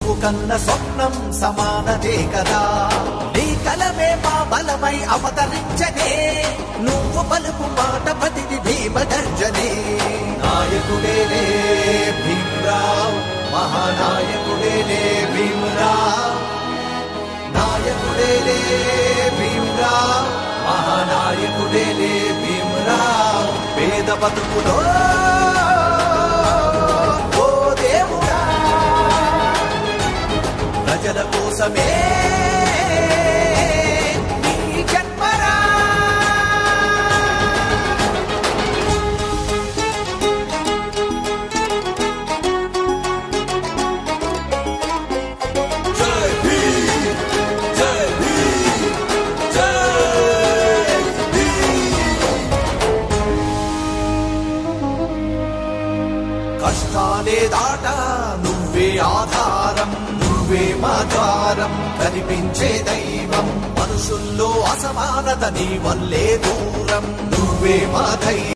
నువ్వు కన్న స్వప్నం సమానదే కదా నీ కలమే మా బలమై అవతరించనే నువ్వు పలుకు మాట పతిది భీమగర్జనే నాయకుడేలే భీమరావు మహానాయకుడేలే భీమరావు నాయకుడేలే భీమరావు మహానాయకుడేలే భీమరావు పేద బతుకులో ఓ దేవుడా ప్రజల కోసమే నీ జన్మరా జై భీమ్ జై భీమ్ జై కష్టాలే దాట నువ్వే ఆధారం నువ్వే మా ద్వారం కనిపించే దైవం మనుషుల్లో అసమానత నీ వల్లే దూరం నువ్వే మా ధైర్యం